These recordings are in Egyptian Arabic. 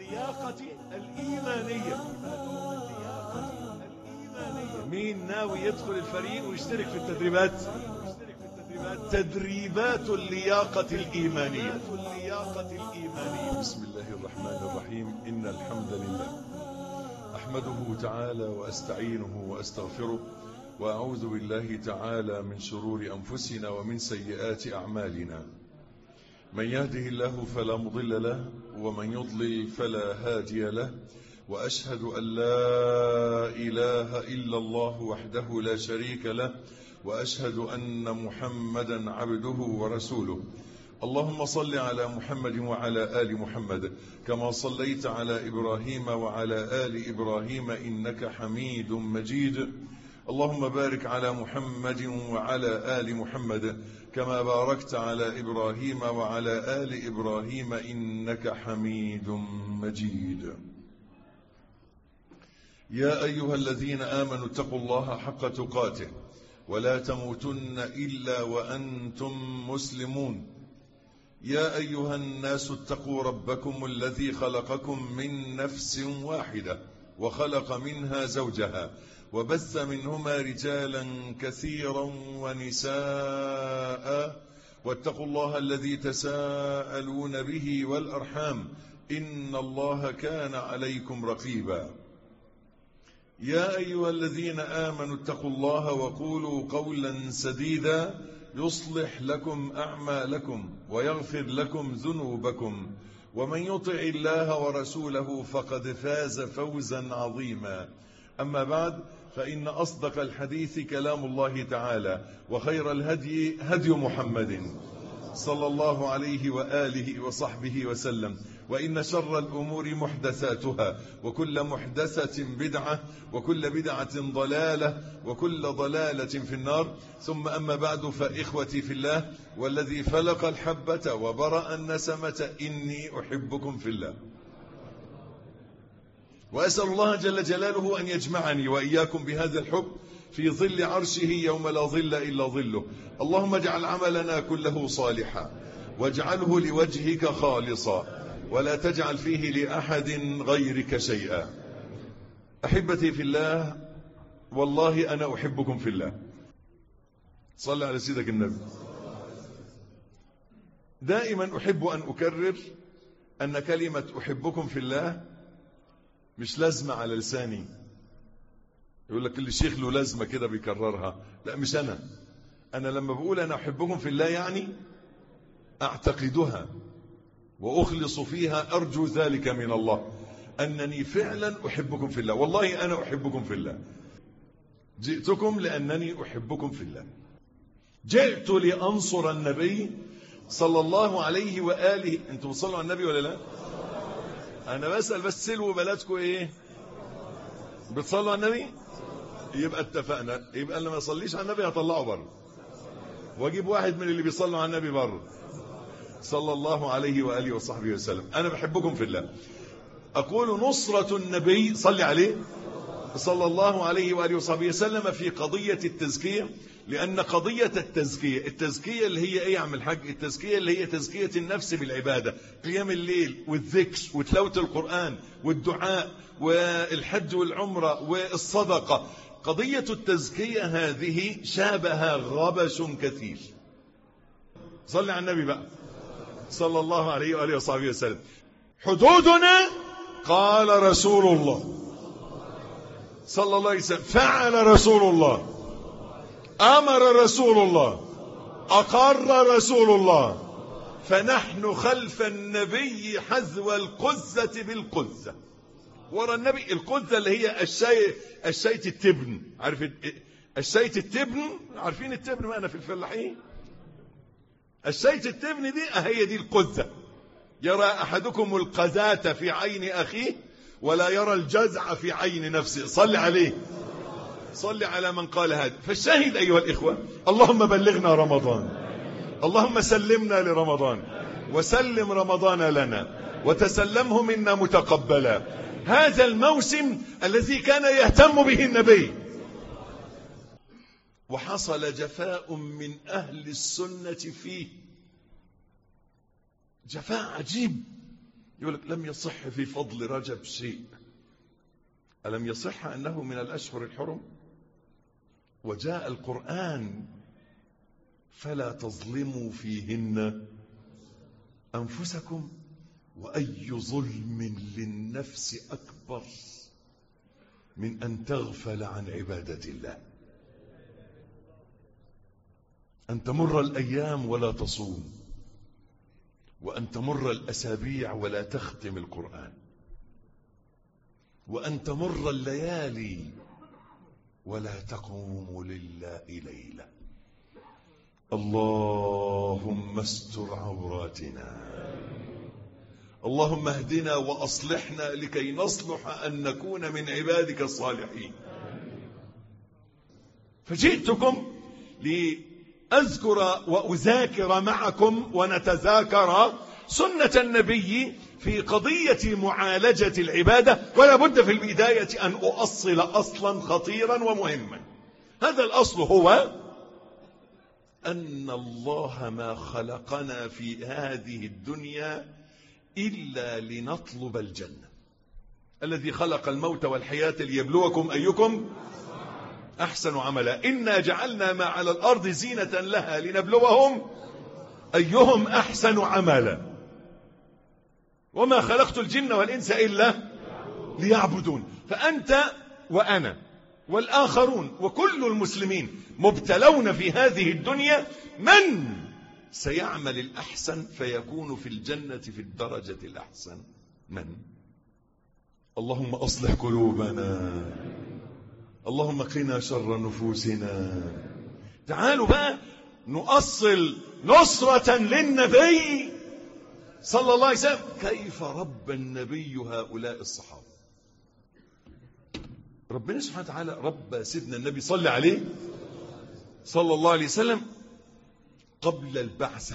اللياقة الإيمانية اللياقة الإيمانية مين ناوي يدخل الفريق ويشترك في التدريبات تدريبات اللياقة الإيمانية اللياقة الإيمانية بسم الله الرحمن الرحيم إن الحمد لله أحمده تعالى وأستعينه وأستغفره وأعوذ بالله تعالى من شرور أنفسنا ومن سيئات أعمالنا من يهده الله فلا مضل له ومن يضلل فلا هادي له وأشهد أن لا إله إلا الله وحده لا شريك له وأشهد أن محمدا عبده ورسوله اللهم صل على محمد وعلى آل محمد كما صليت على إبراهيم وعلى آل إبراهيم إنك حميد مجيد اللهم بارك على محمد وعلى آل محمد كما باركت على إبراهيم وعلى آل إبراهيم إنك حميد مجيد يا أيها الذين آمنوا اتقوا الله حق تقاته ولا تموتن إلا وأنتم مسلمون يا أيها الناس اتقوا ربكم الذي خلقكم من نفس واحدة وخلق منها زوجها وبث منهما رجالا كثيرا ونساء واتقوا الله الذي تساءلون به والأرحام إن الله كان عليكم رقيبا يا أيها الذين آمنوا اتقوا الله وقولوا قولا سديدا يصلح لكم أعمالكم ويغفر لكم ذنوبكم ومن يطع الله ورسوله فقد فاز فوزا عظيما أما بعد فإن أصدق الحديث كلام الله تعالى وخير الهدي هدي محمد صلى الله عليه وآله وصحبه وسلم وإن شر الأمور محدثاتها وكل محدثة بدعة وكل بدعة ضلالة وكل ضلالة في النار ثم أما بعد فإخوتي في الله والذي فلق الحبة وبرأ النسمة إني أحبكم في الله وأسأل الله جل جلاله أن يجمعني وإياكم بهذا الحب في ظل عرشه يوم لا ظل إلا ظله اللهم اجعل عملنا كله صالحا واجعله لوجهك خالصا ولا تجعل فيه لأحد غيرك شيئا أحبتي في الله والله أنا أحبكم في الله صلى على سيدك النبي دائما أحب أن أكرر أن كلمة أحبكم في الله مش لازمة على لساني يقول لك كل شيخ له لازمة كده بيكررها لا مش أنا أنا لما بقول أنا أحبكم في الله يعني أعتقدها وأخلص فيها أرجو ذلك من الله أنني فعلا أحبكم في الله والله أنا أحبكم في الله جئتكم لأنني أحبكم في الله جئت لأنصر النبي صلى الله عليه وآله أنتم بتصلوا على النبي ولا لا أنا بسأل بس سلوا بلدكم إيه بتصلوا على النبي يبقى اتفقنا يبقى اللي ما يصليش على النبي هطلعه بره واجيب واحد من اللي بيصلوا على النبي بره صلى الله عليه وآله وصحبه وسلم أنا بحبكم في الله أقول نصرة النبي صلي عليه صلى الله عليه وآله وصحبه وسلم في قضية التزكية لأن قضية التزكية التزكية اللي هي إيه يا عم الحاج التزكية اللي هي تزكية النفس بالعبادة قيام الليل والذكر وتلاوة القرآن والدعاء والحج والعمرة والصدقة قضية التزكية هذه شابها غبش كثير صلي على النبي بقى صلى الله عليه وآله وصحبه وسلم حدودنا قال رسول الله صلى الله عليه وسلم فعل رسول الله أمر رسول الله أقر رسول الله فنحن خلف النبي حذو القزة بالقزة ورا النبي القزة اللي هي الشي الشيت التبن عارف الشيت التبن عارفين التبن معنا في الفلاحين الشيت التبن دي هي دي القزة يرى أحدكم القذاة في عين أخيه ولا يرى الجزع في عين نفسه صل عليه صل على من قال هذا فالشاهد أيها الإخوة اللهم بلغنا رمضان اللهم سلمنا لرمضان وسلم رمضان لنا وتسلمه منا متقبلا هذا الموسم الذي كان يهتم به النبي وحصل جفاء من أهل السنة فيه جفاء عجيب يقول لك لم يصح في فضل رجب شيء ألم يصح أنه من الأشهر الحرم وجاء القرآن فلا تظلموا فيهن أنفسكم وأي ظلم للنفس أكبر من أن تغفل عن عبادة الله أن تمر الأيام ولا تصوم وأن تمر الأسابيع ولا تختم القرآن وأن تمر الليالي ولا تقوم لله ليلة اللهم استر عوراتنا اللهم اهدنا وأصلحنا لكي نصلح أن نكون من عبادك الصالحين فجئتكم لأذكر وأذاكر معكم ونتذاكر سنة النبي في قضية معالجة العبادة ولا بد في البداية أن أؤصل أصلا خطيرا ومهما هذا الأصل هو أن الله ما خلقنا في هذه الدنيا إلا لنطلب الجنة الذي خلق الموت والحياة ليبلوكم أيكم أحسن عملا إنا جعلنا ما على الأرض زينة لها لنبلوهم أيهم أحسن عملا وما خلقت الجن والإنس إلا ليعبدون فأنت وأنا والآخرون وكل المسلمين مبتلون في هذه الدنيا من سيعمل الأحسن فيكون في الجنة في الدرجة الأحسن من اللهم أصلح قلوبنا اللهم قنا شر نفوسنا تعالوا بقى نؤصل نصرة للنبي صلى الله عليه وسلم كيف رب النبي هؤلاء الصحابة ربنا سبحانه وتعالى رب سيدنا النبي صلى عليه صلى الله عليه وسلم قبل البعثة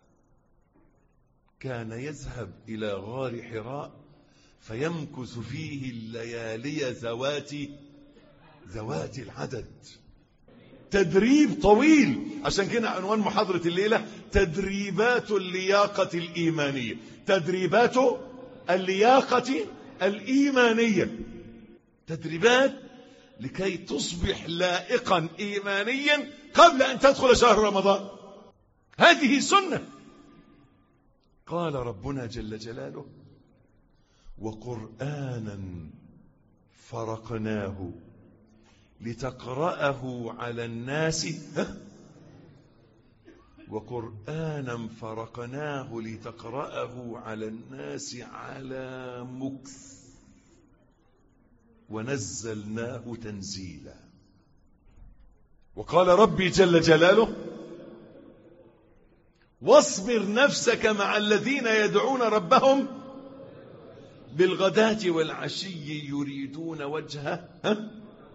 كان يذهب إلى غار حراء فيمكث فيه الليالي ذوات ذوات العدد تدريب طويل عشان كده عنوان محاضرة الليلة تدريبات اللياقة الإيمانية تدريبات اللياقة الإيمانية تدريبات لكي تصبح لائقا إيمانيا قبل أن تدخل شهر رمضان هذه سنة قال ربنا جل جلاله وقرآنا فرقناه لتقرأه على الناس ها؟ وقرآنا فرقناه لتقرأه على الناس على مكث ونزلناه تنزيلا وقال ربي جل جلاله واصبر نفسك مع الذين يدعون ربهم بالغداة والعشي يريدون وجهه ها؟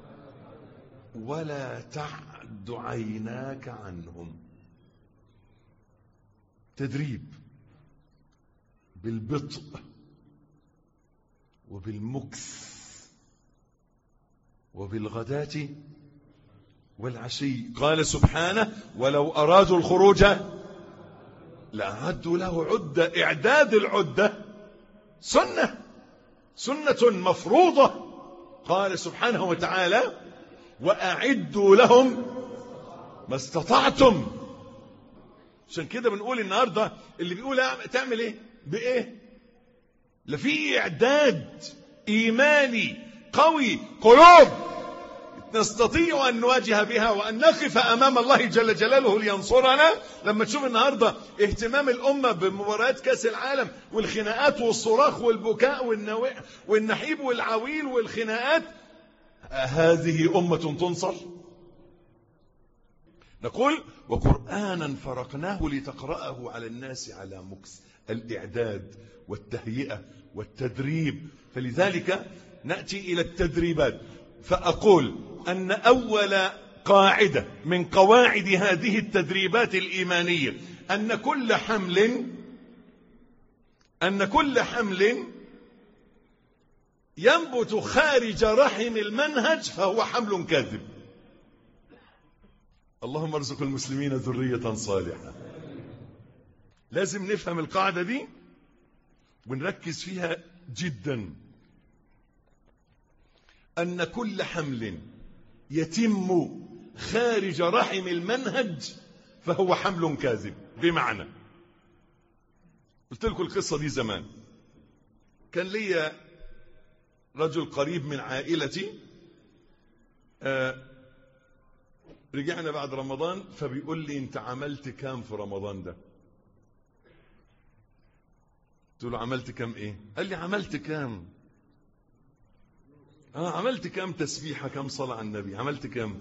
ولا تعد عيناك عنهم تدريب بالبطء وبالمكث وبالغداة والعشي قال سبحانه ولو أرادوا الخروج لأعدوا له عدة إعداد العدة سنة سنة مفروضة قال سبحانه وتعالى وأعدوا لهم ما استطعتم عشان كده بنقول النهاردة اللي بيقول تعمل ايه بايه لا في اعداد ايماني قوي قلوب نستطيع أن نواجه بها وأن نقف أمام الله جل جلاله لينصرنا لما تشوف النهاردة اهتمام الأمة بمباريات كأس العالم والخناقات والصراخ والبكاء والنو... والنحيب والعويل والخناقات هذه أمة تنصر نقول وقرآنا فرقناه لتقرأه على الناس على مكس الإعداد والتهيئة والتدريب فلذلك نأتي إلى التدريبات فأقول أن أول قاعدة من قواعد هذه التدريبات الإيمانية أن كل حمل أن كل حمل ينبت خارج رحم المنهج فهو حمل كاذب اللهم ارزق المسلمين ذرية صالحة لازم نفهم القاعدة دي ونركز فيها جدا أن كل حمل يتم خارج رحم المنهج فهو حمل كاذب بمعنى قلت لكم القصة دي زمان كان لي رجل قريب من عائلتي آه رجعنا بعد رمضان فبيقول لي انت عملت كام في رمضان ده قلت له عملت كام ايه قال لي عملت كام اه عملت كام تسبيحة كام صلاة على النبي عملت كام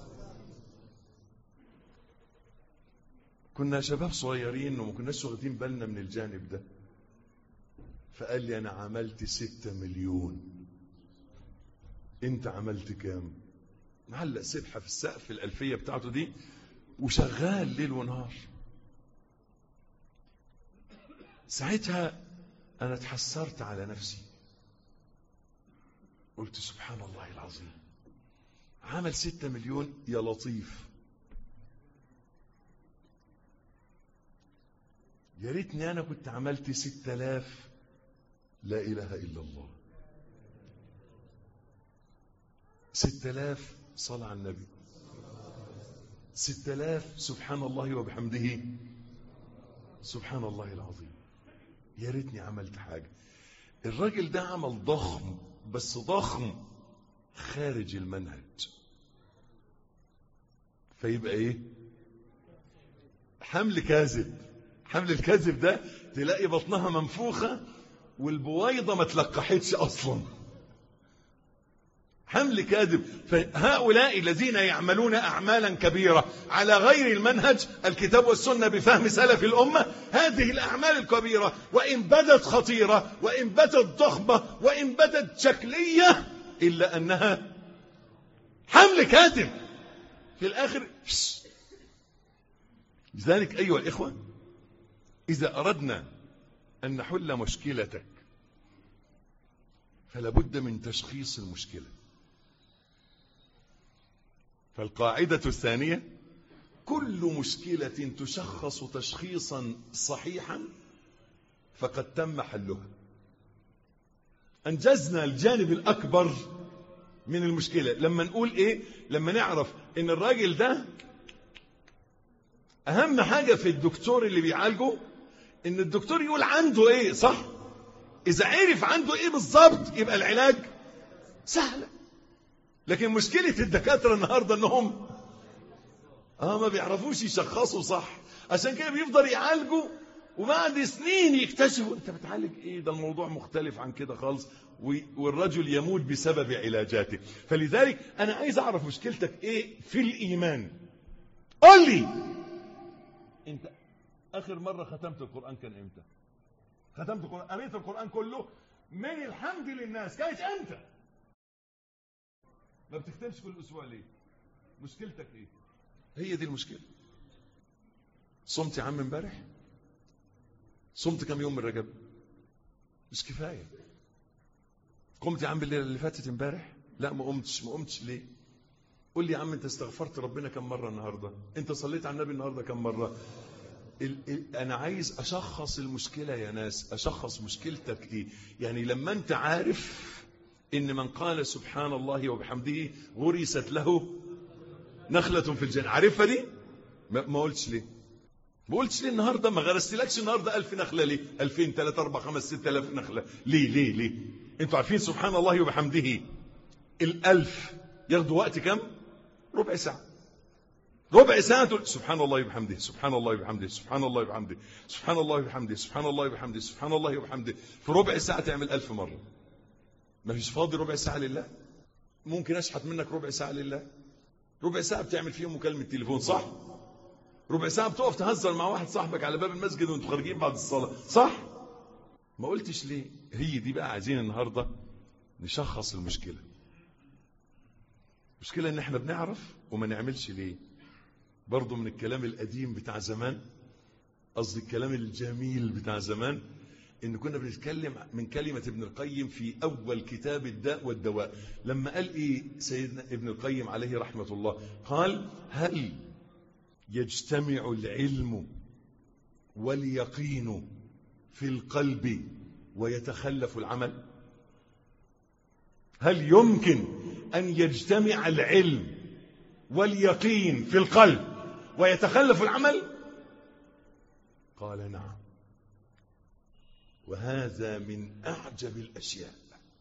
كنا شباب صغيرين وما كناش واخدين بالنا من الجانب ده فقال لي انا عملت ستة مليون انت عملت كام معلق سبحة في السقف الألفية بتاعته دي وشغال ليل ونهار ساعتها أنا تحسرت على نفسي قلت سبحان الله العظيم عمل ستة مليون يا لطيف يا ريتني أنا كنت عملت ستة آلاف لا إله إلا الله ستة آلاف صلاة على النبي ستة آلاف سبحان الله وبحمده سبحان الله العظيم يا ريتني عملت حاجة الراجل ده عمل ضخم بس ضخم خارج المنهج فيبقى ايه حمل كاذب حمل الكاذب ده تلاقي بطنها منفوخة والبويضة ما تلقحتش اصلا حمل كاذب فهؤلاء الذين يعملون أعمالا كبيرة على غير المنهج الكتاب والسنة بفهم سلف الأمة هذه الأعمال الكبيرة وإن بدت خطيرة وإن بدت ضخمة وإن بدت شكلية إلا أنها حمل كاذب في الآخر لذلك أيها الإخوة إذا أردنا أن نحل مشكلتك فلا بد من تشخيص المشكله فالقاعدة الثانية كل مشكلة تشخص تشخيصا صحيحا فقد تم حلها أنجزنا الجانب الأكبر من المشكلة لما نقول إيه لما نعرف إن الراجل ده أهم حاجة في الدكتور اللي بيعالجه إن الدكتور يقول عنده إيه صح إذا عرف عنده إيه بالظبط يبقى العلاج سهلة لكن مشكلة الدكاترة النهاردة انهم اه ما بيعرفوش يشخصوا صح عشان كده بيفضل يعالجوا وبعد سنين يكتشفوا انت بتعالج ايه ده الموضوع مختلف عن كده خالص والرجل يموت بسبب علاجاته فلذلك انا عايز اعرف مشكلتك ايه في الايمان قول لي انت اخر مرة ختمت القرآن كان امتى ختمت القرآن قريت القرآن كله من الحمد للناس كانت امتى ما بتختمش كل اسبوع ليه مشكلتك ايه هي دي المشكله صمت يا عم امبارح صمت كم يوم من رجب مش كفايه قمت يا عم الليله اللي فاتت امبارح لا ما قمتش ما قمتش ليه قول لي يا عم انت استغفرت ربنا كم مره النهارده انت صليت على النبي النهارده كم مره ال ال انا عايز اشخص المشكله يا ناس اشخص مشكلتك ايه يعني لما انت عارف إن من قال سبحان الله وبحمده غرست له نخلة في الجنة عارفها دي ما قلتش ليه ما قلتش ليه النهاردة ما غرستلكش النهاردة ألف نخلة ليه ألفين ثلاثة أربعة خمس ستة ألاف نخلة ليه ليه ليه انتوا عارفين سبحان الله وبحمده الألف ياخدوا وقت كم ربع ساعة ربع ساعة تقول سبحان الله وبحمده سبحان الله وبحمده سبحان الله وبحمده سبحان الله وبحمده سبحان الله وبحمده سبحان الله وبحمده في ربع ساعة تعمل ألف مرة ما فيش فاضي ربع ساعة لله ممكن أشحت منك ربع ساعة لله ربع ساعة بتعمل فيهم مكالمة تليفون صح ربع ساعة بتقف تهزر مع واحد صاحبك على باب المسجد وانتوا خارجين بعد الصلاة صح ما قلتش ليه هي دي بقى عايزين النهاردة نشخص المشكلة المشكلة ان احنا بنعرف وما نعملش ليه برضو من الكلام القديم بتاع زمان قصدي الكلام الجميل بتاع زمان ان كنا بنتكلم من كلمة ابن القيم في اول كتاب الداء والدواء لما قال ايه سيدنا ابن القيم عليه رحمة الله قال هل يجتمع العلم واليقين في القلب ويتخلف العمل هل يمكن أن يجتمع العلم واليقين في القلب ويتخلف العمل قال نعم وهذا من أعجب الأشياء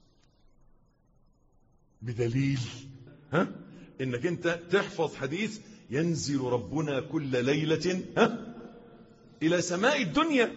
بدليل ها انك انت تحفظ حديث ينزل ربنا كل ليلة ها الى سماء الدنيا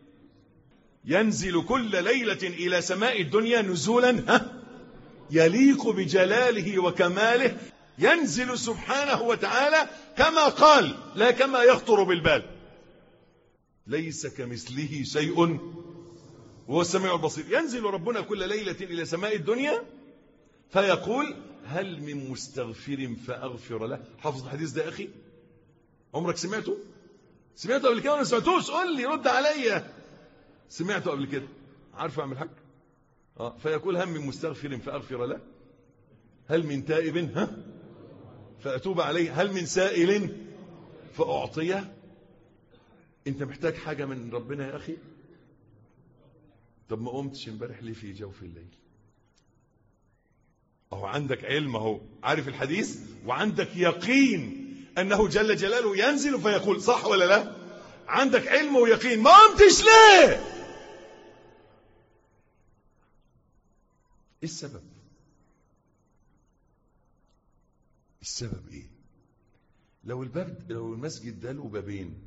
ينزل كل ليلة الى سماء الدنيا نزولا ها يليق بجلاله وكماله ينزل سبحانه وتعالى كما قال لا كما يخطر بالبال ليس كمثله شيء وهو السميع البصير ينزل ربنا كل ليلة إلى سماء الدنيا فيقول هل من مستغفر فأغفر له حافظ الحديث ده يا أخي عمرك سمعته سمعته قبل كده ولا ما سمعتوش قول لي رد عليا سمعته قبل كده عارفه اعمل حاج اه فيقول هل من مستغفر فأغفر له هل من تائب ها فأتوب عليه هل من سائل فأعطيه انت محتاج حاجة من ربنا يا أخي طب ما قمتش امبارح ليه في جوف الليل اهو عندك علم اهو عارف الحديث وعندك يقين انه جل جلاله ينزل فيقول صح ولا لا عندك علم ويقين ما قمتش ليه ايه السبب السبب ايه لو الباب لو المسجد ده له بابين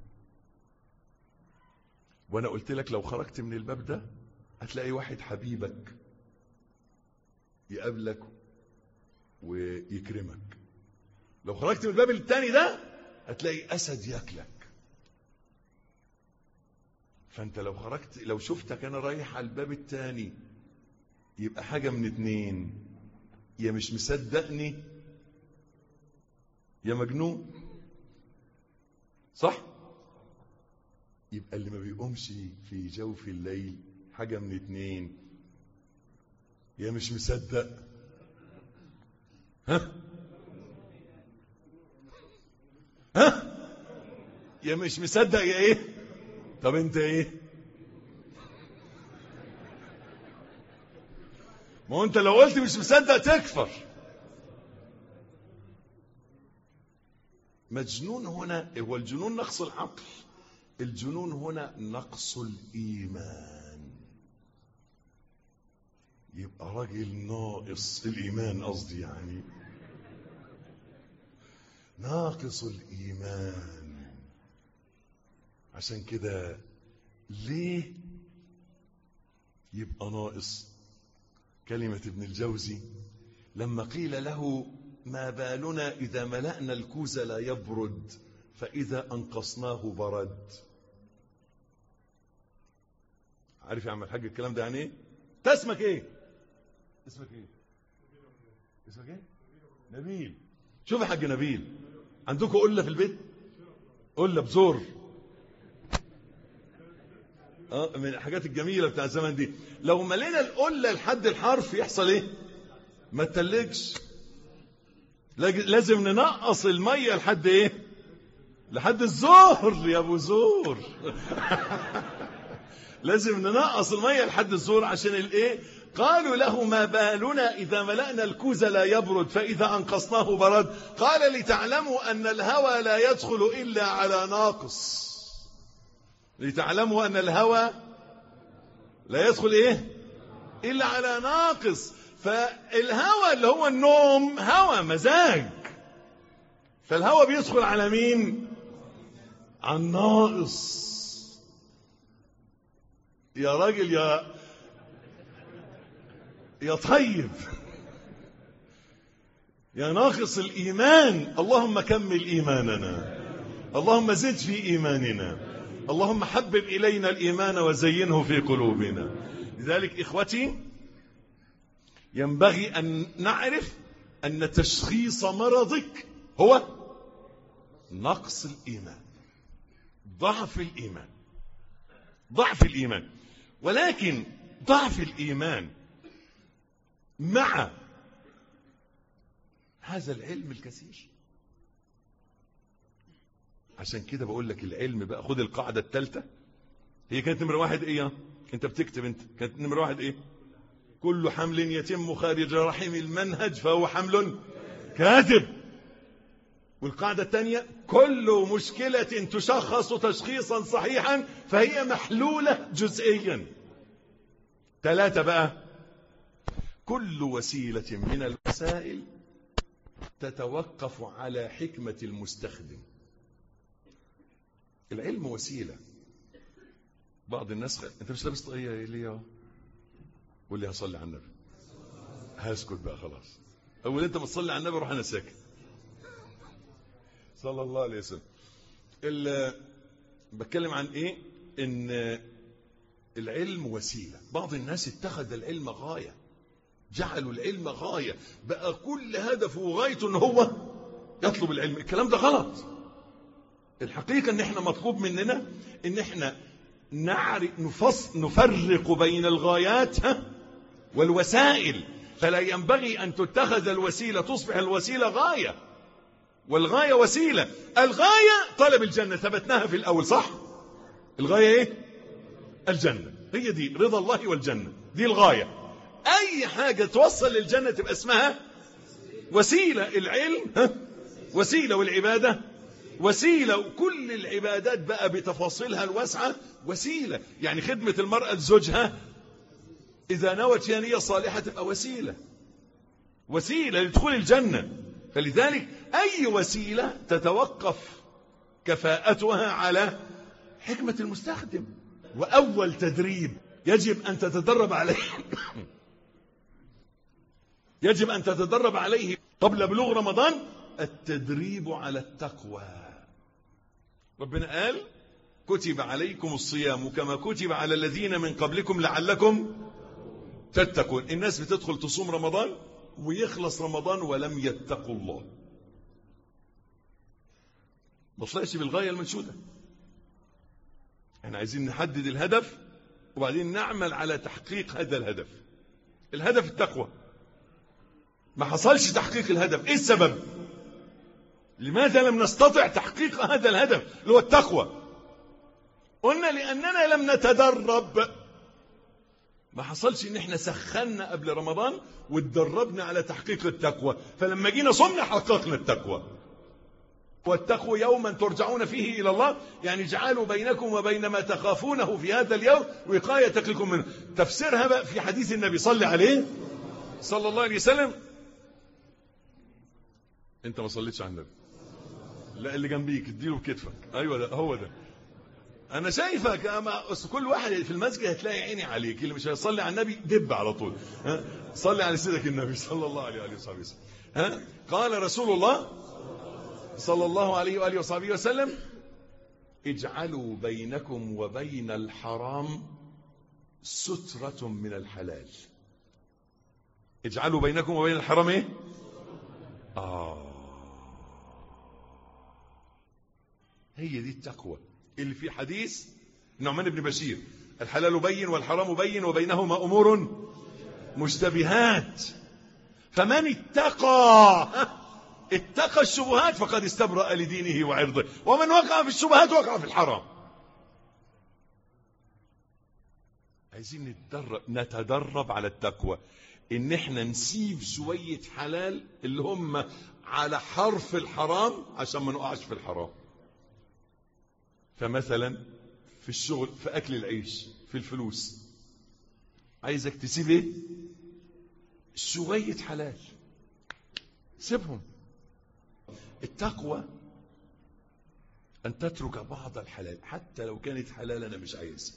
وانا قلت لك لو خرجت من الباب ده هتلاقي واحد حبيبك يقابلك ويكرمك لو خرجت من الباب التاني ده هتلاقي اسد ياكلك فانت لو خرجت لو شفتك انا رايح على الباب التاني يبقى حاجة من اتنين يا مش مصدقني يا مجنون صح يبقى اللي ما بيقومش في جوف الليل حاجة من اتنين يا مش مصدق ها ها يا مش مصدق يا ايه طب انت ايه ما هو انت لو قلت مش مصدق تكفر مجنون هنا هو الجنون نقص العقل الجنون هنا نقص الإيمان يبقى راجل ناقص الإيمان قصدي يعني ناقص الإيمان عشان كده ليه يبقى ناقص كلمة ابن الجوزي لما قيل له ما بالنا إذا ملأنا الكوز لا يبرد فإذا أنقصناه برد عارف يا عم الحاج الكلام ده يعني ايه انت اسمك ايه اسمك ايه اسمك ايه نبيل شوف يا حاج نبيل عندكم قله في البيت قله بزور اه من الحاجات الجميله بتاع الزمن دي لو ملينا القله لحد الحرف يحصل ايه ما تتلجش لازم ننقص الميه لحد ايه لحد الظهر يا ابو زور لازم ننقص الميه لحد الزور عشان الايه قالوا له ما بالنا اذا ملأنا الكوز لا يبرد فاذا انقصناه برد قال لتعلموا ان الهوى لا يدخل الا على ناقص لتعلموا ان الهوى لا يدخل ايه الا على ناقص فالهوى اللي هو النوم هوى مزاج فالهوى بيدخل على مين على الناقص يا راجل يا يا طيب يا ناقص الإيمان اللهم كمل إيماننا اللهم زد في إيماننا اللهم حبب إلينا الإيمان وزينه في قلوبنا لذلك إخوتي ينبغي أن نعرف أن تشخيص مرضك هو نقص الإيمان ضعف الإيمان ضعف الإيمان ولكن ضعف الإيمان مع هذا العلم الكثير عشان كده بقول لك العلم بقى خد القاعدة الثالثة هي كانت نمرة واحد ايه انت بتكتب انت كانت نمرة واحد ايه كل حمل يتم خارج رحم المنهج فهو حمل كاذب والقاعدة الثانية كل مشكلة تشخص تشخيصا صحيحا فهي محلولة جزئيا ثلاثة بقى كل وسيلة من الوسائل تتوقف على حكمة المستخدم العلم وسيلة بعض الناس خ... انت مش لابس طاقية ليه قول لي هصلي على النبي هسكت بقى خلاص اول انت ما تصلي على النبي روح انا ساكت صلى الله عليه وسلم ال... بتكلم عن ايه ان العلم وسيلة بعض الناس اتخذ العلم غاية جعلوا العلم غاية بقى كل هدفه وغايته ان هو يطلب العلم الكلام ده غلط الحقيقة ان احنا مطلوب مننا ان احنا نعرف نفص نفرق بين الغايات ها والوسائل فلا ينبغي ان تتخذ الوسيلة تصبح الوسيلة غاية والغاية وسيلة الغاية طلب الجنة ثبتناها في الاول صح الغاية ايه الجنة هي دي رضا الله والجنة دي الغاية اي حاجة توصل للجنة تبقى اسمها وسيلة العلم ها؟ وسيلة والعبادة وسيلة وكل العبادات بقى بتفاصيلها الواسعة وسيلة يعني خدمة المرأة لزوجها إذا نوت نية صالحة تبقى وسيلة وسيلة لدخول الجنة فلذلك أي وسيلة تتوقف كفاءتها على حكمة المستخدم وأول تدريب يجب أن تتدرب عليه يجب أن تتدرب عليه قبل بلوغ رمضان التدريب على التقوى ربنا قال كتب عليكم الصيام كما كتب على الذين من قبلكم لعلكم تتقون الناس بتدخل تصوم رمضان ويخلص رمضان ولم يتقوا الله ما طلعش بالغاية المنشودة احنا عايزين نحدد الهدف وبعدين نعمل على تحقيق هذا الهدف الهدف التقوى ما حصلش تحقيق الهدف ايه السبب لماذا لم نستطع تحقيق هذا الهدف اللي هو التقوى قلنا لاننا لم نتدرب ما حصلش ان احنا سخنا قبل رمضان واتدربنا على تحقيق التقوى فلما جينا صمنا حققنا التقوى واتقوا يوما ترجعون فيه الى الله يعني اجعلوا بينكم وبين ما تخافونه في هذا اليوم وقاية لكم منه تفسيرها بقى في حديث النبي صلى عليه صلى الله عليه وسلم انت ما صليتش على النبي لا اللي جنبيك اديله بكتفك ايوه ده هو ده انا شايفك اما كل واحد في المسجد هتلاقي عيني عليك اللي مش هيصلي على النبي دب على طول ها صلي على سيدك النبي صلى الله عليه واله وصحبه وسلم ها قال رسول الله صلى الله عليه واله وصحبه وسلم اجعلوا بينكم وبين الحرام سترة من الحلال اجعلوا بينكم وبين الحرام ايه آه هي دي التقوى اللي في حديث نعمان بن بشير الحلال بين والحرام بين وبينهما أمور مشتبهات فمن اتقى اتقى الشبهات فقد استبرأ لدينه وعرضه ومن وقع في الشبهات وقع في الحرام عايزين نتدرب نتدرب على التقوى ان احنا نسيب شوية حلال اللي هم على حرف الحرام عشان ما نقعش في الحرام فمثلا في الشغل في اكل العيش في الفلوس عايزك تسيب ايه شوية حلال سيبهم التقوى ان تترك بعض الحلال حتى لو كانت حلال انا مش عايزها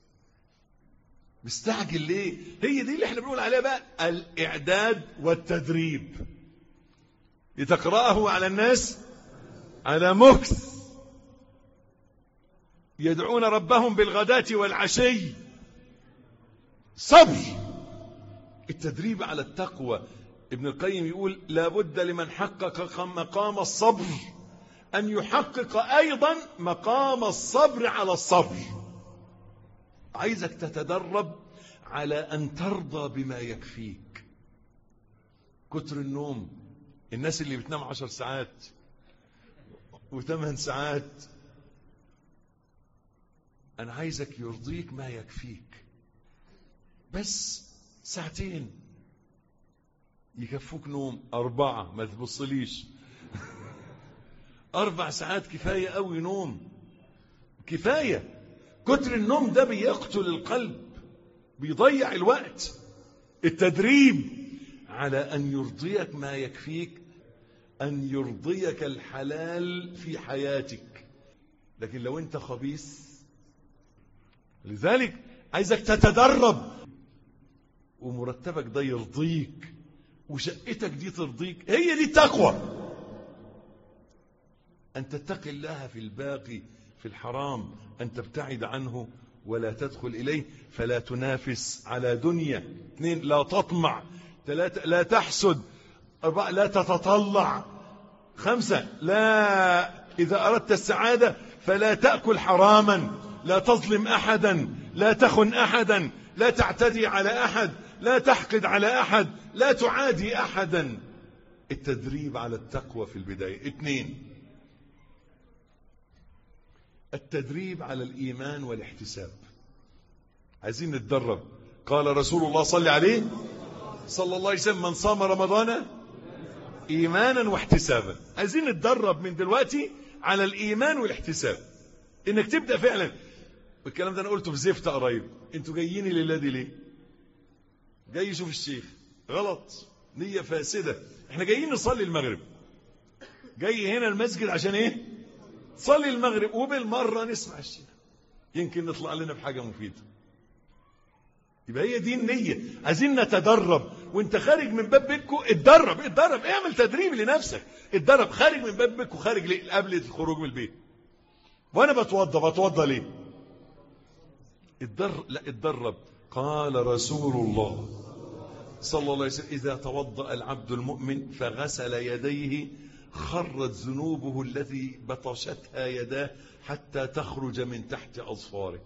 مستعجل ليه هي دي اللي احنا بنقول عليها بقى الاعداد والتدريب لتقرأه على الناس على مكث يدعون ربهم بالغداة والعشي صبر التدريب على التقوى ابن القيم يقول لابد لمن حقق مقام الصبر أن يحقق أيضا مقام الصبر على الصبر عايزك تتدرب على أن ترضى بما يكفيك كتر النوم الناس اللي بتنام عشر ساعات وثمان ساعات أنا عايزك يرضيك ما يكفيك بس ساعتين يكفوك نوم أربعة ما تبصليش أربع ساعات كفاية أوي نوم كفاية كتر النوم ده بيقتل القلب بيضيع الوقت التدريب على أن يرضيك ما يكفيك أن يرضيك الحلال في حياتك لكن لو أنت خبيث لذلك عايزك تتدرب ومرتبك ده يرضيك وشقتك دي ترضيك هي دي التقوى أن تتقي الله في الباقي في الحرام أن تبتعد عنه ولا تدخل إليه فلا تنافس على دنيا اثنين لا تطمع ثلاثة لا تحسد أربعة لا تتطلع خمسة لا إذا أردت السعادة فلا تأكل حراما لا تظلم أحدا لا تخن أحدا لا تعتدي على أحد لا تحقد على أحد لا تعادي أحدا التدريب على التقوى في البداية اثنين التدريب على الإيمان والاحتساب عايزين نتدرب قال رسول الله صلى عليه صلى الله عليه وسلم من صام رمضان إيمانا واحتسابا عايزين نتدرب من دلوقتي على الإيمان والاحتساب إنك تبدأ فعلا والكلام ده أنا قلته في زفت قريب أنتوا جايين الليلة دي ليه جاي يشوف الشيخ غلط نية فاسدة احنا جايين نصلي المغرب جاي هنا المسجد عشان ايه صلي المغرب وبالمرة نسمع الشيخ يمكن نطلع لنا بحاجة مفيدة يبقى هي دي النية عايزين نتدرب وانت خارج من باب بيتكو اتدرب اتدرب اعمل تدريب لنفسك اتدرب خارج من باب بيتكو خارج ليه قبل الخروج من البيت وانا بتوضى بتوضى ليه اتدرب لا اتدرب قال رسول الله صلى الله عليه وسلم إذا توضأ العبد المؤمن فغسل يديه خرت ذنوبه التي بطشتها يداه حتى تخرج من تحت أظفاره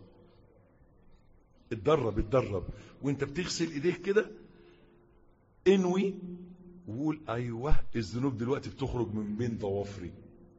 اتدرب اتدرب وانت بتغسل ايديك كده انوي وقول ايوه الذنوب دلوقتي بتخرج من بين ضوافري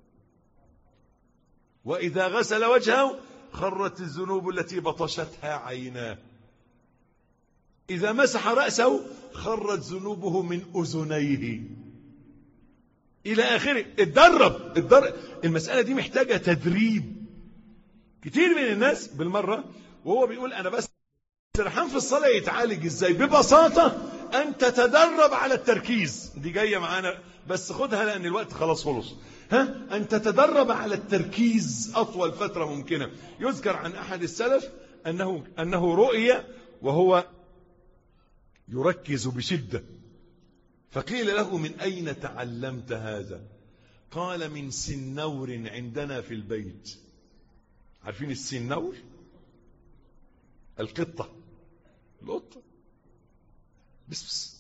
واذا غسل وجهه خرت الذنوب التي بطشتها عيناه إذا مسح رأسه خرت ذنوبه من أذنيه إلى آخره اتدرب اتدرب المسألة دي محتاجة تدريب كتير من الناس بالمرة وهو بيقول أنا بس سرحان في الصلاة يتعالج إزاي ببساطة أن تتدرب على التركيز دي جاية معانا بس خدها لأن الوقت خلاص خلص ها أن تتدرب على التركيز أطول فترة ممكنة يذكر عن أحد السلف أنه, أنه رؤية وهو يركز بشدة فقيل له من أين تعلمت هذا قال من سنور عندنا في البيت عارفين السنور القطة القطة بس بس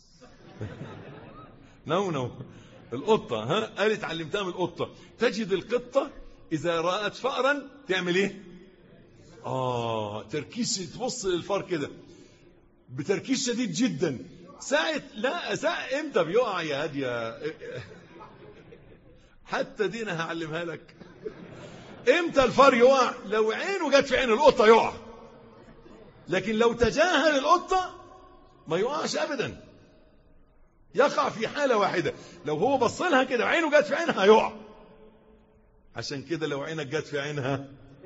نو نو القطة ها قال اتعلمتها من القطة تجد القطة إذا رأت فأرا تعمل ايه آه تركيز تبص للفار كده بتركيز شديد جدا ساعة لا ساعة امتى بيقع يا هادية حتى دي انا هعلمها لك امتى الفار يقع لو عينه جت في عين القطة يقع لكن لو تجاهل القطة ما يقعش ابدا يقع في حالة واحدة لو هو بص لها كده وعينه جت في عينها يقع عشان كده لو عينك جت في عينها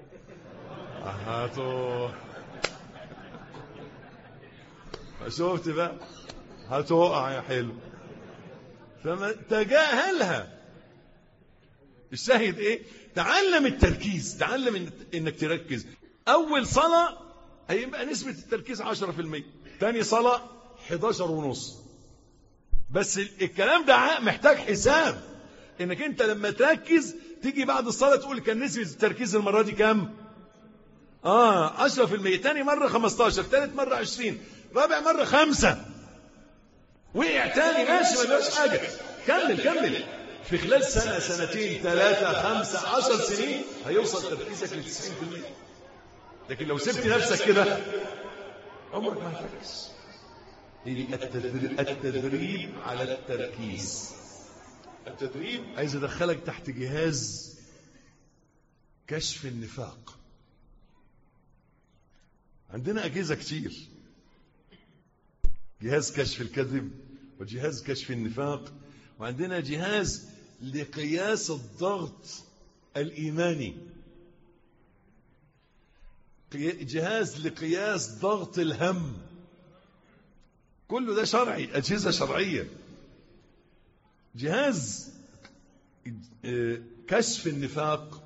هاتو شفت بقى هتقع يا حلو فما تجاهلها الشاهد ايه تعلم التركيز تعلم انك تركز اول صلاة هيبقى نسبة التركيز 10% تاني صلاة 11 ونص بس الكلام ده محتاج حساب انك انت لما تركز تيجي بعد الصلاة تقول كان نسبة التركيز المرة دي كام اه 10% تاني مرة 15 تالت مرة 20 رابع مرة خمسة وقع تاني ماشي ما فيهاش حاجة كمل كمل في خلال سنة سنتين ثلاثة خمسة عشر سنين هيوصل تركيزك ل 90% لكن لو سبت نفسك كده عمرك ما هتركز التدريب على التركيز التدريب عايز ادخلك تحت جهاز كشف النفاق عندنا أجهزة كتير جهاز كشف الكذب وجهاز كشف النفاق وعندنا جهاز لقياس الضغط الإيماني جهاز لقياس ضغط الهم كله ده شرعي أجهزة شرعية جهاز كشف النفاق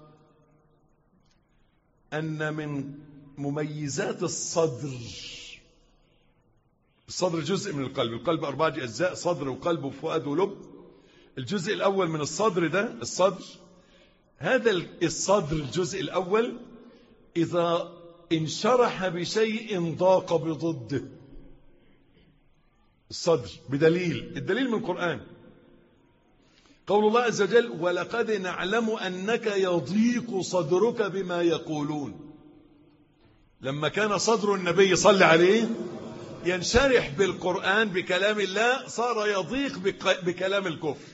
أن من مميزات الصدر الصدر جزء من القلب القلب أربعة أجزاء صدر وقلب وفؤاد ولب الجزء الأول من الصدر ده الصدر هذا الصدر الجزء الأول إذا انشرح بشيء ضاق بضده الصدر بدليل الدليل من القرآن قول الله عز وجل ولقد نعلم أنك يضيق صدرك بما يقولون لما كان صدر النبي صلى عليه ينشرح بالقرآن بكلام الله صار يضيق بكلام الكفر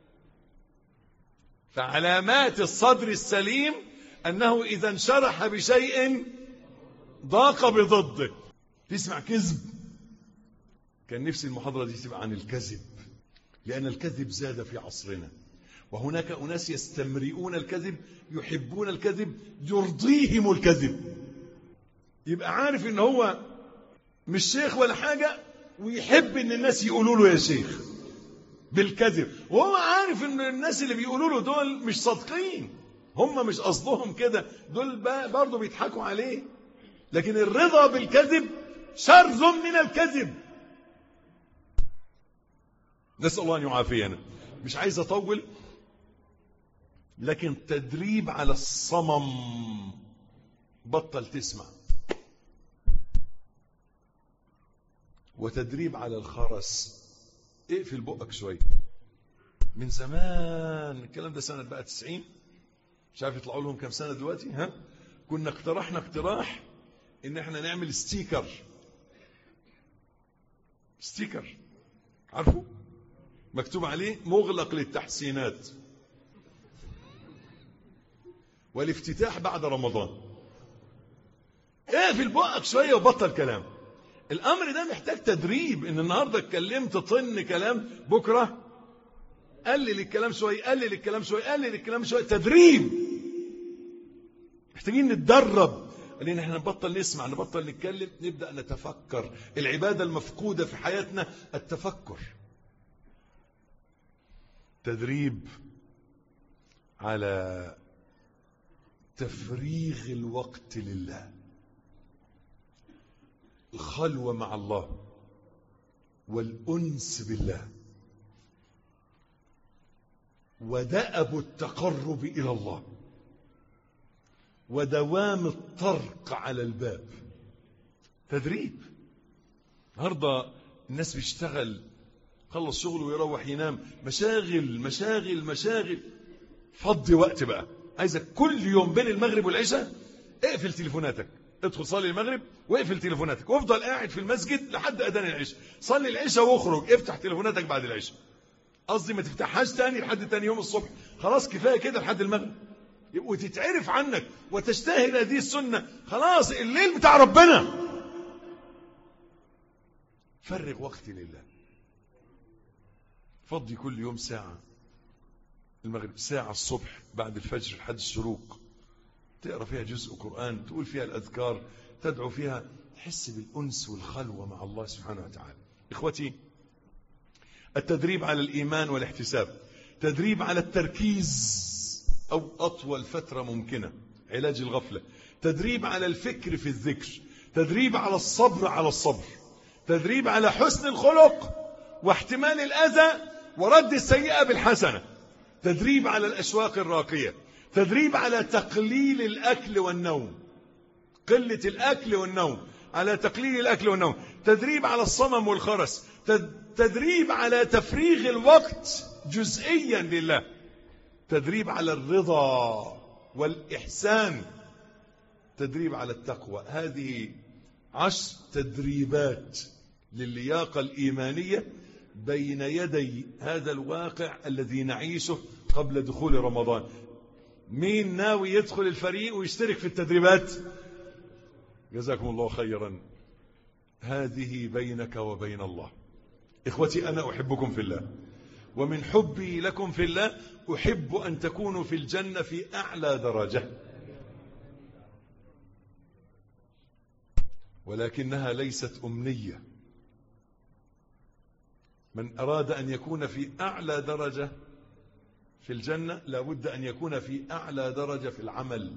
فعلامات الصدر السليم أنه إذا انشرح بشيء ضاق بضده تسمع كذب كان نفسي المحاضرة دي تبقى عن الكذب لأن الكذب زاد في عصرنا وهناك أناس يستمرئون الكذب يحبون الكذب يرضيهم الكذب يبقى عارف ان هو مش شيخ ولا حاجة ويحب ان الناس يقولوا له يا شيخ بالكذب وهو عارف ان الناس اللي بيقولوا له دول مش صادقين هم مش قصدهم كده دول برضه بيضحكوا عليه لكن الرضا بالكذب شر من الكذب نسأل الله أن يعافينا مش عايز أطول لكن تدريب على الصمم بطل تسمع وتدريب على الخرس اقفل بقك شوية من زمان الكلام ده سنة بقى 90 مش عارف يطلعوا لهم كم سنة دلوقتي ها كنا اقترحنا اقتراح ان احنا نعمل ستيكر ستيكر عارفه مكتوب عليه مغلق للتحسينات والافتتاح بعد رمضان اقفل بقك شوية وبطل كلام الامر ده محتاج تدريب ان النهاردة اتكلمت طن كلام بكرة قلل الكلام شوية قلل الكلام شوية قلل الكلام شوية تدريب محتاجين نتدرب لان احنا نبطل نسمع نبطل نتكلم نبدأ نتفكر العبادة المفقودة في حياتنا التفكر تدريب على تفريغ الوقت لله الخلوة مع الله والأنس بالله ودأب التقرب إلى الله ودوام الطرق على الباب تدريب النهارده الناس بيشتغل خلص شغله ويروح ينام مشاغل مشاغل مشاغل فضي وقت بقى عايزك كل يوم بين المغرب والعشاء اقفل تليفوناتك ادخل صلي المغرب واقفل تليفوناتك وافضل قاعد في المسجد لحد اذان العشاء صلي العشاء واخرج افتح تليفوناتك بعد العشاء قصدي ما تفتحهاش تاني لحد تاني يوم الصبح خلاص كفايه كده لحد المغرب وتتعرف عنك وتشتهر هذه السنه خلاص الليل بتاع ربنا فرغ وقت لله فضي كل يوم ساعة المغرب ساعة الصبح بعد الفجر لحد الشروق تقرأ فيها جزء قرآن تقول فيها الأذكار تدعو فيها تحس بالأنس والخلوة مع الله سبحانه وتعالى إخوتي التدريب على الإيمان والاحتساب تدريب على التركيز أو أطول فترة ممكنة علاج الغفلة تدريب على الفكر في الذكر تدريب على الصبر على الصبر تدريب على حسن الخلق واحتمال الأذى ورد السيئة بالحسنة تدريب على الأشواق الراقية تدريب على تقليل الأكل والنوم قلة الأكل والنوم على تقليل الأكل والنوم تدريب على الصمم والخرس تدريب على تفريغ الوقت جزئيا لله تدريب على الرضا والإحسان تدريب على التقوى هذه عشر تدريبات للياقة الإيمانية بين يدي هذا الواقع الذي نعيشه قبل دخول رمضان مين ناوي يدخل الفريق ويشترك في التدريبات جزاكم الله خيرا هذه بينك وبين الله إخوتي أنا أحبكم في الله ومن حبي لكم في الله أحب أن تكونوا في الجنة في أعلى درجة ولكنها ليست أمنية من أراد أن يكون في أعلى درجة في الجنة لابد أن يكون في أعلى درجة في العمل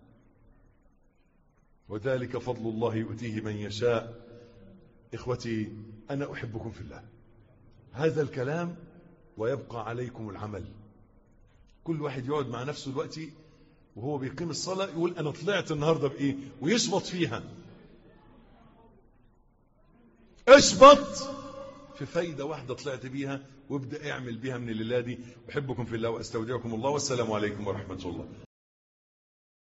وذلك فضل الله يؤتيه من يشاء إخوتي أنا أحبكم في الله هذا الكلام ويبقى عليكم العمل كل واحد يقعد مع نفسه دلوقتي وهو بيقيم الصلاة يقول أنا طلعت النهاردة بإيه ويشبط فيها اشبط في فايدة واحدة طلعت بيها وابدأ اعمل بيها من الليلة دي أحبكم في الله وأستودعكم الله والسلام عليكم ورحمة الله